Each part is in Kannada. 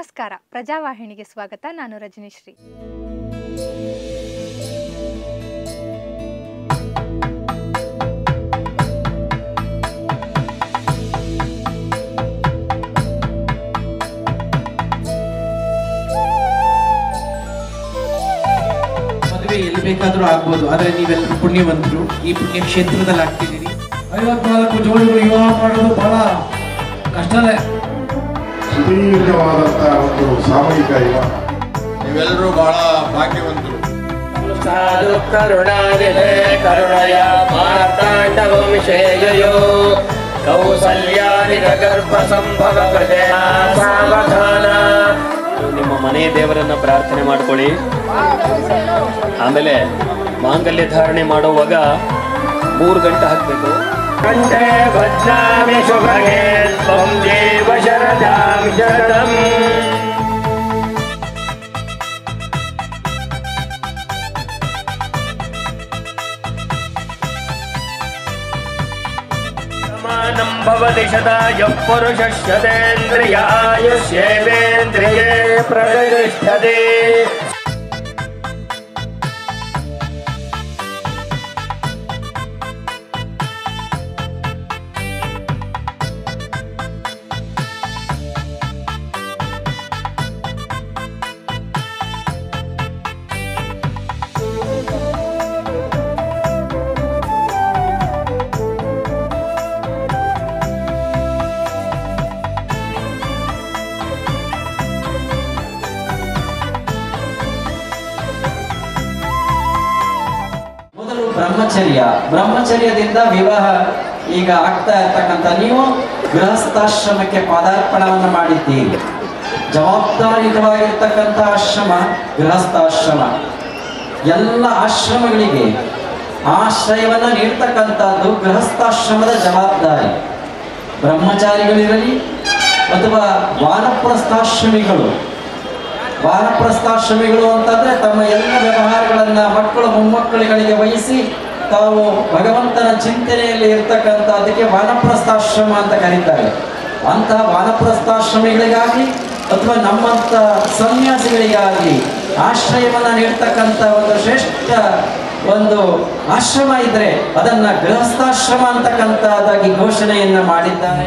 ನಮಸ್ಕಾರ ಪ್ರಜಾವಾಹಿನಿಗೆ ಸ್ವಾಗತ ನಾನು ರಜನಿಶ್ರೀ ಮದುವೆ ಎಲ್ಲಿ ಬೇಕಾದ್ರೂ ಆಗ್ಬೋದು ಆದ್ರೆ ನೀವೆಲ್ಲರೂ ಪುಣ್ಯವಂತರು ಈ ಪುಣ್ಯ ಕ್ಷೇತ್ರದಲ್ಲಿ ಆಗ್ತಿದ್ದೀರಿ ಐವತ್ನಾಲ್ಕು ಜೋಡಿಗಳು ವಿವಾಹ ಮಾಡೋದು ಬಹಳ ಕಷ್ಟನೇ ಸುದೀರ್ಘವಾದಂಥ ಒಂದು ಸಾಮೂಹಿಕ ವಿವಾಹ ನೀವೆಲ್ಲರೂ ಬಹಳ ಭಾಗ್ಯವಂತರು ಸಾಧು ಕರುಣಾನಿಧೆ ಕರುಣಯ ಮಾರ್ತಾಂಡವಂಶೇಯೋ ಕೌಸಲ್ಯಾನಿಧ ಗರ್ಭ ಸಂಭವ ಪ್ರಜಯ ಸಾವಧಾನ ನಿಮ್ಮ ಮನೆ ದೇವರನ್ನ ಪ್ರಾರ್ಥನೆ ಮಾಡ್ಕೊಳ್ಳಿ ಆಮೇಲೆ ಮಾಂಗಲ್ಯ ಧಾರಣೆ ಮಾಡುವಾಗ ಮೂರು ಗಂಟೆ ಹಾಕ್ಬೇಕು ಗಂಟೆ ಭದ್ರಾಮಿ ಶುಭಗೆ ತ್ವಂ ದೇವ ಶರದಾಂ ಶರಣಂ समानं भवति सदा यः पुरुषस्यतेन्द्रियायुष्येवेन्द्रिये प्रतिष्ठते ಮೊದಲು ಬ್ರಹ್ಮಚರ್ಯ ಬ್ರಹ್ಮಚರ್ಯದಿಂದ ವಿವಾಹ ಈಗ ಆಗ್ತಾ ಇರ್ತಕ್ಕಂಥ ನೀವು ಗೃಹಸ್ಥಾಶ್ರಮಕ್ಕೆ ಪಾದಾರ್ಪಣವನ್ನು ಮಾಡಿದ್ದೀರಿ ಜವಾಬ್ದಾರಿಯುತವಾಗಿರ್ತಕ್ಕಂಥ ಆಶ್ರಮ ಗೃಹಸ್ಥಾಶ್ರಮ ಎಲ್ಲ ಆಶ್ರಮಗಳಿಗೆ ಆಶ್ರಯವನ್ನು ನೀಡ್ತಕ್ಕಂಥದ್ದು ಗೃಹಸ್ಥಾಶ್ರಮದ ಜವಾಬ್ದಾರಿ ಬ್ರಹ್ಮಚಾರಿಗಳಿರಲಿ ಅಥವಾ ವಾನಪ್ರಸ್ಥಾಶ್ರಮಿಗಳು ವಾನಪ್ರಸ್ಥಾಶ್ರಮಿಗಳು ಅಂತಂದ್ರೆ ತಮ್ಮ ಎಲ್ಲ ವ್ಯವಹಾರಗಳನ್ನ ಮಕ್ಕಳು ಮೊಮ್ಮಕ್ಕಳುಗಳಿಗೆ ವಹಿಸಿ ತಾವು ಭಗವಂತನ ಚಿಂತನೆಯಲ್ಲಿ ಇರ್ತಕ್ಕಂಥ ಅದಕ್ಕೆ ವಾನಪ್ರಸ್ಥಾಶ್ರಮ ಅಂತ ಕರೀತಾರೆ ಅಂತಹ ವಾನಪ್ರಸ್ಥಾಶ್ರಮಿಗಳಿಗಾಗಲಿ ಅಥವಾ ನಮ್ಮಂಥ ಸನ್ಯಾಸಿಗಳಿಗಾಗಲಿ ಆಶ್ರಯವನ್ನ ನೀಡ್ತಕ್ಕಂಥ ಒಂದು ಶ್ರೇಷ್ಠ ಒಂದು ಆಶ್ರಮ ಇದ್ರೆ ಅದನ್ನ ಗೃಹಸ್ಥಾಶ್ರಮ ಅಂತಕ್ಕಂಥದ್ದಾಗಿ ಘೋಷಣೆಯನ್ನ ಮಾಡಿದ್ದಾರೆ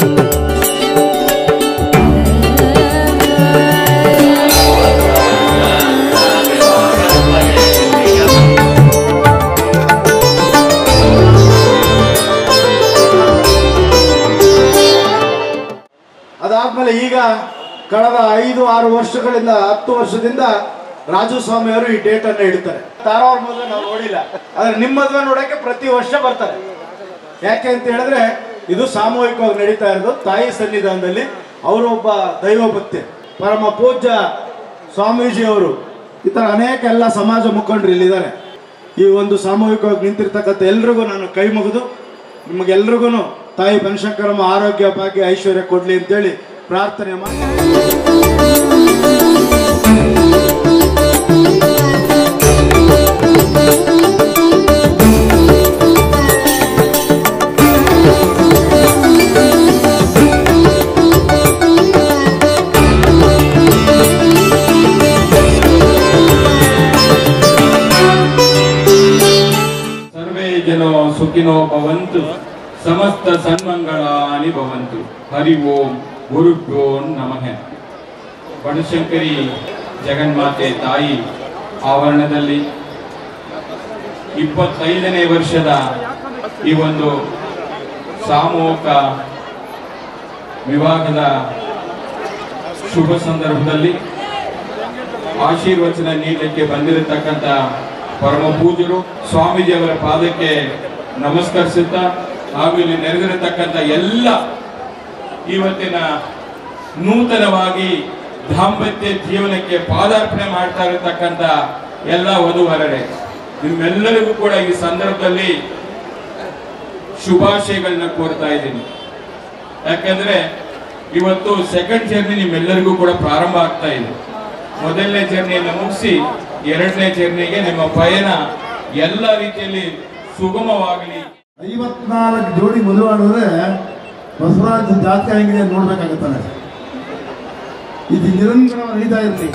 ಅದಾದ್ಮೇಲೆ ಈಗ ಕಳೆದ ಐದು ಆರು ವರ್ಷಗಳಿಂದ ಹತ್ತು ವರ್ಷದಿಂದ ರಾಜು ಸ್ವಾಮಿ ಅವರು ಈ ಡೇಟ್ ಅನ್ನ ಇಡ್ತಾರೆ ತಾರವ್ರ ಮದುವೆ ನಾವು ನೋಡಿಲ್ಲ ಆದ್ರೆ ನಿಮ್ಮ ಮದುವೆ ನೋಡಕ್ಕೆ ಪ್ರತಿ ವರ್ಷ ಬರ್ತಾರೆ ಯಾಕೆ ಅಂತ ಹೇಳಿದ್ರೆ ಇದು ಸಾಮೂಹಿಕವಾಗಿ ನಡೀತಾ ಇರೋದು ತಾಯಿ ಸನ್ನಿಧಾನದಲ್ಲಿ ಅವರು ಒಬ್ಬ ದೈವಭಕ್ತಿ ಪರಮ ಪೂಜ್ಯ ಸ್ವಾಮೀಜಿ ಅವರು ಈ ತರ ಅನೇಕ ಎಲ್ಲ ಸಮಾಜ ಮುಖಂಡರು ಇಲ್ಲಿದ್ದಾರೆ ಈ ಒಂದು ಸಾಮೂಹಿಕವಾಗಿ ನಿಂತಿರ್ತಕ್ಕಂಥ ಎಲ್ರಿಗೂ ನಾನು ಕೈ ಮುಗಿದು ನಿಮಗೆಲ್ರಿಗೂ ತಾಯಿ ಬನಶಂಕರಮ್ಮ ಆರೋಗ್ಯ ಭಾಗ್ಯ ಐಶ್ವರ್ಯ ಕೊಡ್ಲಿ ಅಂತೇಳಿ ಪ್ರಾರ್ಥನೆ ಮಾಡಿ ಸರ್ವೇ ಜನೋ ಸುಖಿನೋ ಭವಂತು ಸಮಸ್ತ ಸನ್ಮಂಗಳಾನಿ ಭವಂತು ಹರಿ ಓಂ ಗುರುಭ್ಯೋ ನಮಃ ಬನಶಂಕರಿ ಜಗನ್ಮಾತೆ ತಾಯಿ ಆವರಣದಲ್ಲಿ ಇಪ್ಪತ್ತೈದನೇ ವರ್ಷದ ಈ ಒಂದು ಸಾಮೂಹಿಕ ವಿವಾಹದ ಶುಭ ಸಂದರ್ಭದಲ್ಲಿ ಆಶೀರ್ವಚನ ನೀಡಲಿಕ್ಕೆ ಬಂದಿರತಕ್ಕಂಥ ಪರಮ ಪೂಜ್ಯರು ಸ್ವಾಮೀಜಿಯವರ ಪಾದಕ್ಕೆ ನಮಸ್ಕರಿಸುತ್ತಾ ಹಾಗೂ ಇಲ್ಲಿ ನೆರೆದಿರತಕ್ಕಂಥ ಎಲ್ಲ ಇವತ್ತಿನ ನೂತನವಾಗಿ ದಾಂಪತ್ಯ ಜೀವನಕ್ಕೆ ಪಾದಾರ್ಪಣೆ ಮಾಡ್ತಾ ಇರತಕ್ಕಂಥ ಎಲ್ಲ ವಧುವರರೇ ನಿಮ್ಮೆಲ್ಲರಿಗೂ ಕೂಡ ಈ ಸಂದರ್ಭದಲ್ಲಿ ಶುಭಾಶಯಗಳನ್ನ ಕೋರ್ತಾ ಇದ್ದೀನಿ ಯಾಕಂದ್ರೆ ಇವತ್ತು ಸೆಕೆಂಡ್ ಜರ್ನಿ ನಿಮ್ಮೆಲ್ಲರಿಗೂ ಕೂಡ ಪ್ರಾರಂಭ ಆಗ್ತಾ ಇದೆ ಮೊದಲನೇ ಜರ್ನಿಯನ್ನು ಮುಗಿಸಿ ಎರಡನೇ ಜರ್ನಿಗೆ ನಿಮ್ಮ ಪಯಣ ಎಲ್ಲ ರೀತಿಯಲ್ಲಿ ಸುಗಮವಾಗಲಿ ಐವತ್ನಾಲ್ಕು ಜೋಡಿ ಮದುವೆ ಮಾಡಿದ್ರೆ ಬಸವರಾಜ್ ಜಾತಿ ಹೆಂಗಿದೆ ನೋಡ್ಬೇಕಾಗುತ್ತಾನೆ ಇದು ನಿರಂತರ ನಡೀತಾ ಇರಲಿ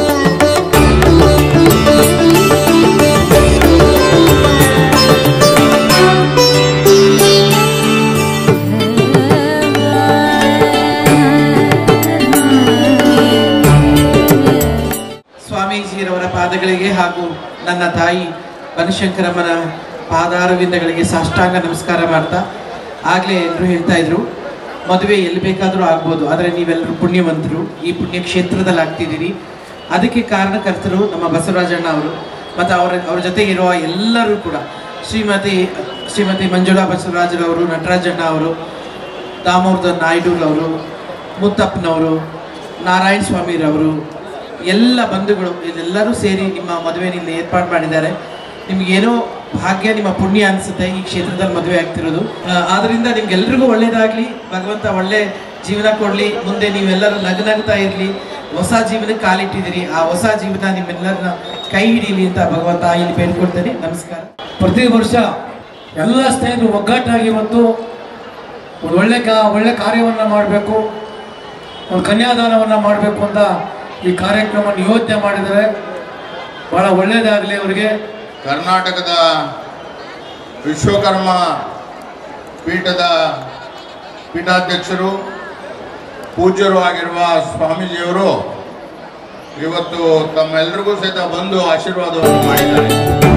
ಸ್ವಾಮೀಜಿಯವರ ಪಾದಗಳಿಗೆ ಹಾಗೂ ನನ್ನ ತಾಯಿ ಬನಶಂಕರಮ್ಮನ ಪಾದಾರವಿಂದಗಳಿಗೆ ಸಾಷ್ಟಾಂಗ ನಮಸ್ಕಾರ ಮಾಡ್ತಾ ಆಗಲೇ ಎಲ್ಲರೂ ಹೇಳ್ತಾ ಇದ್ರು ಮದುವೆ ಎಲ್ಲಿ ಬೇಕಾದರೂ ಆಗ್ಬೋದು ಆದರೆ ನೀವೆಲ್ಲರೂ ಪುಣ್ಯವಂತರು ಈ ಪುಣ್ಯ ಕ್ಷೇತ್ರದಲ್ಲಿ ಆಗ್ತಿದ್ದೀರಿ ಅದಕ್ಕೆ ಕಾರಣಕರ್ತರು ನಮ್ಮ ಬಸವರಾಜಣ್ಣ ಅವರು ಮತ್ತು ಅವರ ಅವ್ರ ಜೊತೆಗೆ ಇರುವ ಎಲ್ಲರೂ ಕೂಡ ಶ್ರೀಮತಿ ಶ್ರೀಮತಿ ಮಂಜುಳಾ ಬಸವರಾಜರವರು ನಟರಾಜಣ್ಣ ಅವರು ದಾಮೋದರ್ ನಾಯ್ಡುರವರು ಮುತ್ತಪ್ಪನವರು ನಾರಾಯಣ ಸ್ವಾಮಿರವರು ಎಲ್ಲ ಬಂಧುಗಳು ಇದೆಲ್ಲರೂ ಸೇರಿ ನಿಮ್ಮ ಮದುವೆ ಇಲ್ಲಿ ಏರ್ಪಾಡು ಮಾಡಿದ್ದಾರೆ ನಿಮಗೇನೋ ಭಾಗ್ಯ ನಿಮ್ಮ ಪುಣ್ಯ ಅನಿಸುತ್ತೆ ಈ ಕ್ಷೇತ್ರದಲ್ಲಿ ಮದುವೆ ಆಗ್ತಿರೋದು ಆ, ಆದ್ರಿಂದ ನಿಮ್ಗೆಲ್ರಿಗೂ ಒಳ್ಳೇದಾಗಲಿ ಭಗವಂತ ಒಳ್ಳೆ ಜೀವನ ಕೊಡಲಿ ಮುಂದೆ ನೀವೆಲ್ಲರೂ ನಗನಗ್ತಾ ಇರಲಿ ಹೊಸ ಜೀವನಕ್ಕೆ ಕಾಲಿಟ್ಟಿದ್ದೀರಿ ಆ ಹೊಸ ಜೀವನ ನಿಮ್ಮೆಲ್ಲರನ್ನ ಕೈ ಹಿಡೀಲಿ ಅಂತ ಭಗವಂತ ಇಲ್ಲಿ ಬೇಡ್ಕೊಳ್ತೇನೆ ನಮಸ್ಕಾರ ಪ್ರತಿ ವರ್ಷ ಎಲ್ಲ ಸ್ನೇಹಿತರು ಒಗ್ಗಟ್ಟಾಗಿ ಇವತ್ತು ಒಂದು ಒಳ್ಳೆ ಕಾ ಒಳ್ಳೆ ಕಾರ್ಯವನ್ನು ಮಾಡಬೇಕು ಒಂದು ಕನ್ಯಾದಾನವನ್ನು ಮಾಡಬೇಕು ಅಂತ ಈ ಕಾರ್ಯಕ್ರಮವನ್ನು ಯೋಚನೆ ಮಾಡಿದರೆ ಭಾಳ ಒಳ್ಳೆಯದಾಗಲಿ ಅವರಿಗೆ ಕರ್ನಾಟಕದ ವಿಶ್ವಕರ್ಮ ಪೀಠದ ಪೀಠಾಧ್ಯಕ್ಷರು ಪೂಜ್ಯರು ಆಗಿರುವ ಸ್ವಾಮೀಜಿಯವರು ಇವತ್ತು ತಮ್ಮೆಲ್ಲರಿಗೂ ಸಹಿತ ಬಂದು ಆಶೀರ್ವಾದವನ್ನು ಮಾಡಿದ್ದಾರೆ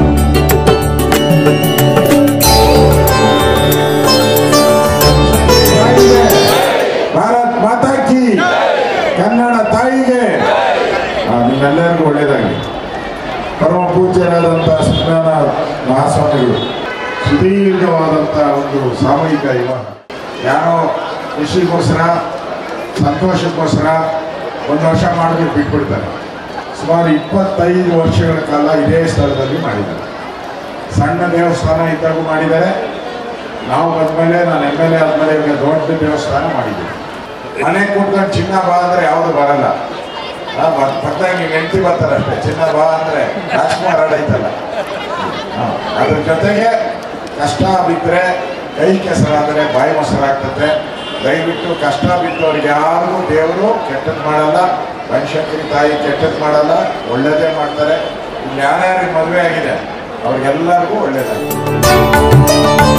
ಭಾರತ್ ಮಾತಾ ಕಿ ಕನ್ನಡ ತಾಯಿಗೆ ಆ, ನಿಮ್ಮೆಲ್ಲರಿಗೂ ಒಳ್ಳೆಯದಾಗಲಿ ಪರಮ ಪೂಜ್ಯರಾದಂಥ ಸುಜ್ಞಾನ ಮಹಾಸ್ವಾಮಿಗಳು ಸುದೀರ್ಘವಾದಂಥ ಒಂದು ಸಾಮೂಹಿಕ ವಿವಾಹ ಯಾರೋ ಖುಷಿಗೋಸ್ಕರ ಸಂತೋಷಕ್ಕೋಸ್ಕರ ಒಂದು ವರ್ಷ ಮಾಡೋದಕ್ಕೆ ಬಿಟ್ಬಿಡ್ತಾರೆ ಸುಮಾರು ಇಪ್ಪತ್ತೈದು ವರ್ಷಗಳ ಕಾಲ ಇದೇ ಸ್ಥಳದಲ್ಲಿ ಮಾಡಿದ್ದಾರೆ ಸಣ್ಣ ದೇವಸ್ಥಾನ ಇದ್ದಾಗೂ ಮಾಡಿದ್ದಾರೆ ನಾವು ಬಂದ್ಮೇಲೆ ನಾನು ಎಮ್ ಎಲ್ ಎ ಆದಮೇಲೆ ಈಗ ದೊಡ್ಡ ದೇವಸ್ಥಾನ ಮಾಡಿದ್ದೀವಿ ಮನೆ ಕೂತ್ಕೊಂಡು ಚಿನ್ನ ಬಾ ಅಂದರೆ ಯಾವುದು ಬರಲ್ಲ ಆ, ಮತ್- ಪಕ್ಕದಾಗ ನೀವು ಹೆಂಡತಿ ಬರ್ತಾರೆ ಅಷ್ಟೇ ಚಿನ್ನ ಬಾ ಅಂದರೆ ರಾಜ್ಕುಮಾರ್ ಹಾಡ್ ಐತಲ್ಲ ಹಾ, ಅದ್ರ ಜೊತೆಗೆ ಕಷ್ಟ ಬಿದ್ದರೆ ಕೈ ಕೆಸರಾದರೆ ಬಾಯಿ ಮೊಸರಾಗ್ತದೆ ದಯವಿಟ್ಟು ಕಷ್ಟ ಬಿದ್ದವ್ರಿಗೆ ಯಾರಿಗೂ ದೇವರು ಕೆಟ್ಟದ್ದು ಮಾಡಲ್ಲ ಬನಶಂಕರಿ ತಾಯಿ ಕೆಟ್ಟದ್ದು ಮಾಡಲ್ಲ ಒಳ್ಳೇದೇ ಮಾಡ್ತಾರೆ ಇಲ್ಲಿ ಯಾರ್ಯಾರಿಗೆ ಮದುವೆ ಆಗಿದೆ ಅವ್ರಿಗೆಲ್ಲರಿಗೂ ಒಳ್ಳೇದಾಗಿದೆ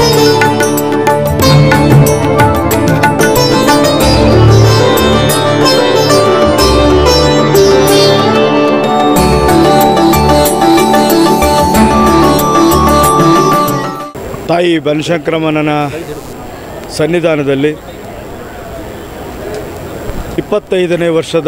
ತಾಯಿ ಬನಶಂಕರಮ್ಮನ ಸನ್ನಿಧಾನದಲ್ಲಿ ಇಪ್ಪತ್ತೈದನೇ ವರ್ಷದ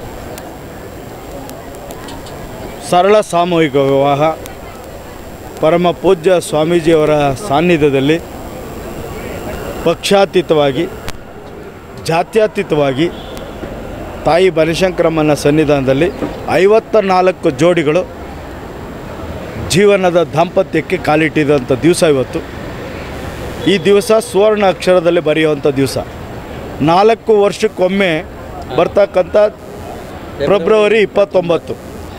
ಸರಳ ಸಾಮೂಹಿಕ ವಿವಾಹ ಪರಮ ಪೂಜ್ಯ ಸ್ವಾಮೀಜಿಯವರ ಸಾನ್ನಿಧ್ಯದಲ್ಲಿ ಪಕ್ಷಾತೀತವಾಗಿ ಜಾತ್ಯತೀತವಾಗಿ ತಾಯಿ ಬನಶಂಕರಮ್ಮನ ಸನ್ನಿಧಾನದಲ್ಲಿ ಐವತ್ತ ನಾಲ್ಕು ಜೋಡಿಗಳು ಜೀವನದ ದಾಂಪತ್ಯಕ್ಕೆ ಕಾಲಿಟ್ಟಿದಂಥ ದಿವಸ ಇವತ್ತು ಈ ದಿವಸ ಸುವರ್ಣ ಅಕ್ಷರದಲ್ಲಿ ಬರೆಯುವಂಥ ದಿವಸ ನಾಲ್ಕು ವರ್ಷಕ್ಕೊಮ್ಮೆ ಬರ್ತಕ್ಕಂಥ ಫೆಬ್ರವರಿ ಇಪ್ಪತ್ತೊಂಬತ್ತು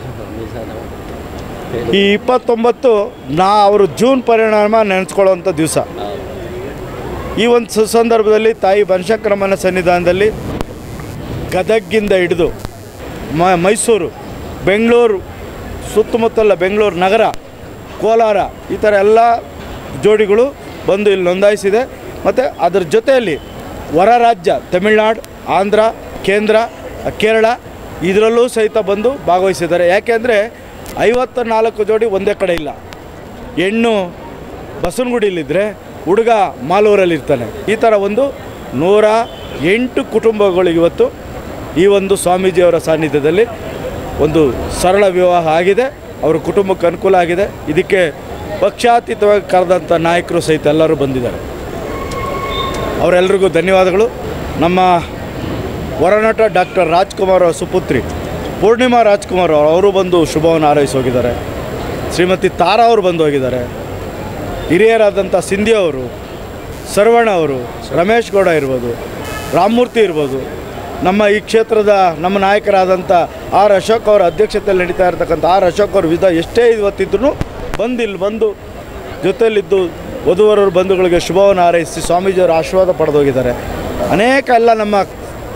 ಈ ಇಪ್ಪತ್ತೊಂಬತ್ತು ನಾ ಅವರು ಜೂನ್ ಪರಿಣಾಮ ನೆನೆಸ್ಕೊಳ್ಳುವಂಥ ದಿವಸ ಈ ಒಂದು ಸು- ಸಂದರ್ಭದಲ್ಲಿ ತಾಯಿ ಬನಶಂಕರಮ್ಮನ ಸನ್ನಿಧಾನದಲ್ಲಿ ಗದಗಿಂದ ಹಿಡಿದು ಮ ಮೈಸೂರು ಬೆಂಗಳೂರು ಸುತ್ತಮುತ್ತಲ ಬೆಂಗಳೂರು ನಗರ ಕೋಲಾರ ಈ ಥರ ಎಲ್ಲ ಜೋಡಿಗಳು ಬಂದು ಇಲ್ಲಿ ನೋಂದಾಯಿಸಿದೆ ಮತ್ತು ಅದರ ಜೊತೆಯಲ್ಲಿ ಹೊರ ರಾಜ್ಯ ತಮಿಳ್ನಾಡು ಆಂಧ್ರ ಕೇಂದ್ರ ಕೇರಳ ಇದರಲ್ಲೂ ಸಹಿತ ಬಂದು ಭಾಗವಹಿಸಿದ್ದಾರೆ ಯಾಕೆಂದರೆ ಐವತ್ತ ನಾಲ್ಕು ಜೋಡಿ ಒಂದೇ ಕಡೆ ಇಲ್ಲ ಹೆಣ್ಣು ಬಸವನಗುಡಿಲಿದ್ದರೆ ಹುಡುಗ ಮಾಲೂರಲ್ಲಿರ್ತಾನೆ ಈ ಥರ ಒಂದು ನೂರ ಎಂಟು ಕುಟುಂಬಗಳು ಇವತ್ತು ಈ ಒಂದು ಸ್ವಾಮೀಜಿಯವರ ಸಾನ್ನಿಧ್ಯದಲ್ಲಿ ಒಂದು ಸರಳ ವಿವಾಹ ಆಗಿದೆ ಅವರ ಕುಟುಂಬಕ್ಕೆ ಅನುಕೂಲ ಆಗಿದೆ ಇದಕ್ಕೆ ಪಕ್ಷಾತೀತವಾಗಿ ಕರೆದಂಥ ನಾಯಕರು ಸಹಿತ ಎಲ್ಲರೂ ಬಂದಿದ್ದಾರೆ ಅವರೆಲ್ಲರಿಗೂ ಧನ್ಯವಾದಗಳು ನಮ್ಮ ಹೊರನಟ ಡಾಕ್ಟರ್ ರಾಜ್ಕುಮಾರ್ ಅವರ ಸುಪುತ್ರಿ ಪೂರ್ಣಿಮಾ ರಾಜ್ಕುಮಾರ್ ಅವರು ಅವರು ಬಂದು ಶುಭವನ್ನು ಹಾರೈಸಿ ಹೋಗಿದ್ದಾರೆ ಶ್ರೀಮತಿ ತಾರಾ ಅವರು ಬಂದು ಹೋಗಿದ್ದಾರೆ ಹಿರಿಯರಾದಂಥ ಸಿಂಧಿ ಅವರು ಸರ್ವಣ ಅವರು ರಮೇಶ್ ಗೌಡ ಇರ್ಬೋದು ರಾಮಮೂರ್ತಿ ಇರ್ಬೋದು ನಮ್ಮ ಈ ಕ್ಷೇತ್ರದ ನಮ್ಮ ನಾಯಕರಾದಂಥ ಆರ್ ಅಶೋಕ್ ಅವರ ಅಧ್ಯಕ್ಷತೆಯಲ್ಲಿ ನಡೀತಾ ಇರತಕ್ಕಂಥ ಆರ್ ಅಶೋಕ್ ಅವರು ವಿಧ ಎಷ್ಟೇ ಇವತ್ತಿದ್ರೂ ಬಂದು ಇಲ್ಲಿ ಬಂದು ಜೊತೆಯಲ್ಲಿದ್ದು ವಧುವರರ ಬಂಧುಗಳಿಗೆ ಶುಭವನ್ನು ಹಾರೈಸಿ ಸ್ವಾಮೀಜಿಯವರ ಆಶೀರ್ವಾದ ಪಡೆದೋಗಿದ್ದಾರೆ ಅನೇಕ ಎಲ್ಲ ನಮ್ಮ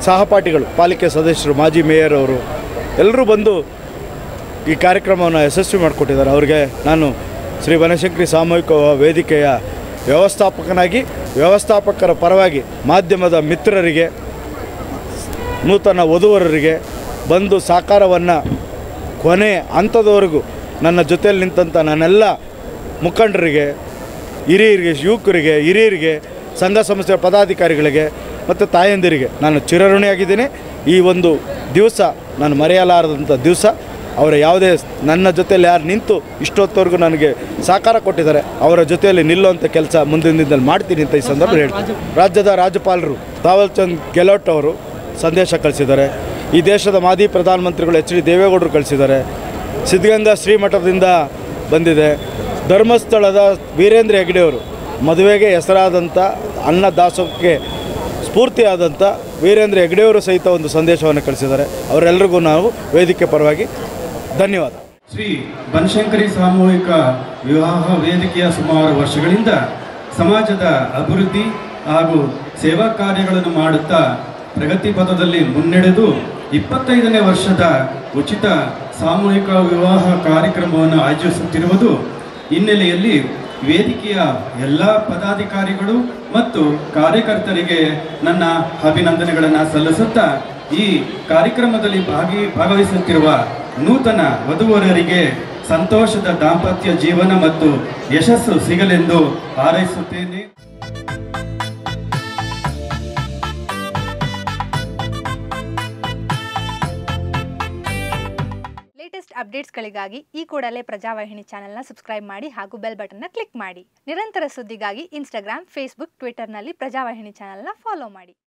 ಸಹಪಾಠಿಗಳು ಪಾಲಿಕೆ ಸದಸ್ಯರು ಮಾಜಿ ಮೇಯರ್ ಅವರು ಎಲ್ಲರೂ ಬಂದು ಈ ಕಾರ್ಯಕ್ರಮವನ್ನು ಯಶಸ್ವಿ ಮಾಡಿಕೊಟ್ಟಿದ್ದಾರೆ ಅವರಿಗೆ ನಾನು ಶ್ರೀ ಬನಶಂಕರಿ ಸಾಮೂಹಿಕ ವೇದಿಕೆಯ ವ್ಯವಸ್ಥಾಪಕನಾಗಿ ವ್ಯವಸ್ಥಾಪಕರ ಪರವಾಗಿ ಮಾಧ್ಯಮದ ಮಿತ್ರರಿಗೆ ನೂತನ ವಧುವರರಿಗೆ ಬಂದು ಸಾಕಾರವನ್ನು ಕೊನೆ ಹಂತದವರೆಗೂ ನನ್ನ ಜೊತೆಯಲ್ಲಿ ನಿಂತಂಥ ನನ್ನೆಲ್ಲ ಮುಖಂಡರಿಗೆ ಹಿರಿಯರಿಗೆ ಯುವಕರಿಗೆ ಹಿರಿಯರಿಗೆ ಸಂಘ ಸಂಸ್ಥೆಯ ಪದಾಧಿಕಾರಿಗಳಿಗೆ ಮತ್ತು ತಾಯಂದಿರಿಗೆ ನಾನು ಚಿರಋಣಿಯಾಗಿದ್ದೀನಿ ಈ ಒಂದು ದಿವಸ ನಾನು ಮರೆಯಲಾರದಂಥ ದಿವಸ ಅವರ ಯಾವುದೇ ನನ್ನ ಜೊತೆಯಲ್ಲಿ ಯಾರು ನಿಂತು ಇಷ್ಟೊತ್ತವರೆಗೂ ನನಗೆ ಸಹಕಾರ ಕೊಟ್ಟಿದ್ದಾರೆ ಅವರ ಜೊತೆಯಲ್ಲಿ ನಿಲ್ಲುವಂಥ ಕೆಲಸ ಮುಂದಿನ ದಿನದಲ್ಲಿ ಮಾಡ್ತೀನಿ ಅಂತ ಈ ಸಂದರ್ಭ ಹೇಳ್ತೀನಿ ರಾಜ್ಯದ ರಾಜ್ಯಪಾಲರು ತಾವಲ್ ಚಂದ್ ಗೆಹ್ಲೋಟ್ ಅವರು ಸಂದೇಶ ಕಳಿಸಿದ್ದಾರೆ ಈ ದೇಶದ ಮಾಜಿ ಪ್ರಧಾನಮಂತ್ರಿಗಳು ಎಚ್ ಡಿ ದೇವೇಗೌಡರು ಕಳಿಸಿದ್ದಾರೆ ಸಿದ್ಧಗಂಗಾ ಶ್ರೀಮಠದಿಂದ ಬಂದಿದೆ ಧರ್ಮಸ್ಥಳದ ವೀರೇಂದ್ರ ಹೆಗ್ಡೆಯವರು ಮದುವೆಗೆ ಹೆಸರಾದಂಥ ಅನ್ನ ದಾಸೋಹಕ್ಕೆ ಸ್ಫೂರ್ತಿಯಾದಂಥ ವೀರೇಂದ್ರ ಹೆಗ್ಡೆಯವರು ಸಹಿತ ಒಂದು ಸಂದೇಶವನ್ನು ಕಳಿಸಿದ್ದಾರೆ ಅವರೆಲ್ಲರಿಗೂ ನಾವು ವೇದಿಕೆ ಪರವಾಗಿ ಧನ್ಯವಾದ ಶ್ರೀ ಬನಶಂಕರಿ ಸಾಮೂಹಿಕ ವಿವಾಹ ವೇದಿಕೆಯ ಸುಮಾರು ವರ್ಷಗಳಿಂದ ಸಮಾಜದ ಅಭಿವೃದ್ಧಿ ಹಾಗೂ ಸೇವಾ ಕಾರ್ಯಗಳನ್ನು ಮಾಡುತ್ತಾ ಪ್ರಗತಿ ಪಥದಲ್ಲಿ ಮುನ್ನಡೆದು ಇಪ್ಪತ್ತೈದನೇ ವರ್ಷದ ಉಚಿತ ಸಾಮೂಹಿಕ ವಿವಾಹ ಕಾರ್ಯಕ್ರಮವನ್ನು ಆಯೋಜಿಸುತ್ತಿರುವುದು ಹಿನ್ನೆಲೆಯಲ್ಲಿ ವೇದಿಕೆಯ ಎಲ್ಲ ಪದಾಧಿಕಾರಿಗಳು ಮತ್ತು ಕಾರ್ಯಕರ್ತರಿಗೆ ನನ್ನ ಅಭಿನಂದನೆಗಳನ್ನು ಸಲ್ಲಿಸುತ್ತಾ ಈ ಕಾರ್ಯಕ್ರಮದಲ್ಲಿ ಭಾಗಿ ಭಾಗವಹಿಸುತ್ತಿರುವ ನೂತನ ವಧುವರರಿಗೆ ಸಂತೋಷದ ದಾಂಪತ್ಯ ಜೀವನ ಮತ್ತು ಯಶಸ್ಸು ಸಿಗಲೆಂದು ಹಾರೈಸುತ್ತೇನೆ ಲೇಟೆಸ್ಟ್ ಅಪ್ಡೇಟ್ಸ್ಗಳಿಗಾಗಿ ಈ ಕೂಡಲೇ ಪ್ರಜಾವಾಹಿನಿ ಚಾನೆಲ್ನ ಸಬ್ಸ್ಕ್ರೈಬ್ ಮಾಡಿ ಹಾಗೂ ಬೆಲ್ ಬಟನ್ನ ಕ್ಲಿಕ್ ಮಾಡಿ ನಿರಂತರ ಸುದ್ದಿಗಾಗಿ ಇನ್ಸ್ಟಾಗ್ರಾಮ್ ಫೇಸ್ಬುಕ್ ಟ್ವಿಟರ್ನಲ್ಲಿ ಪ್ರಜಾವಾಹಿನಿ ಚಾನೆಲ್ನ ಫಾಲೋ ಮಾಡಿ